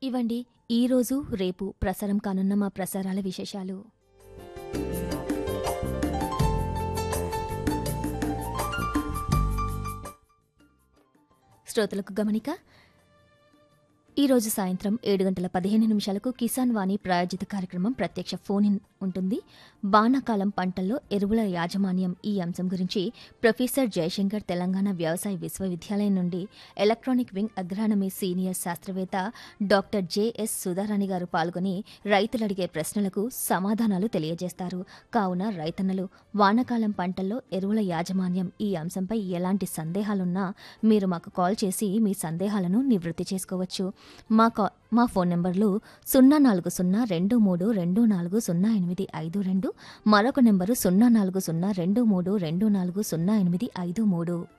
ఇవండి ఈరోజు రేపు ప్రసారం కానున్న మా ప్రసారాల విశేషాలు శ్రోతలకు గమనిక ఈరోజు సాయంత్రం ఏడు గంటల పదిహేను నిమిషాలకు కిసాన్ వాణి ప్రాయోజిత కార్యక్రమం ప్రత్యక్ష ఫోన్ ఇన్ ఉంటుంది బాణాకాలం పంటల్లో ఎరువుల యాజమాన్యం ఈ అంశం గురించి ప్రొఫెసర్ జయశంకర్ తెలంగాణ వ్యవసాయ విశ్వవిద్యాలయం నుండి ఎలక్ట్రానిక్ వింగ్ అగ్రానమీ సీనియర్ శాస్త్రవేత్త డాక్టర్ జేఎస్ సుధారాణి గారు పాల్గొని రైతులు అడిగే ప్రశ్నలకు సమాధానాలు తెలియజేస్తారు కావున రైతన్నలు వానాకాలం పంటల్లో ఎరువుల యాజమాన్యం ఈ అంశంపై ఎలాంటి సందేహాలున్నా మీరు మాకు కాల్ చేసి మీ సందేహాలను నివృత్తి చేసుకోవచ్చు మా కా మా ఫోన్ నెంబర్లు సున్నా నాలుగు సున్నా రెండు మూడు రెండు నాలుగు సున్నా ఎనిమిది ఐదు రెండు మరొక నెంబరు సున్నా నాలుగు సున్నా రెండు మూడు రెండు నాలుగు సున్నా ఎనిమిది ఐదు మూడు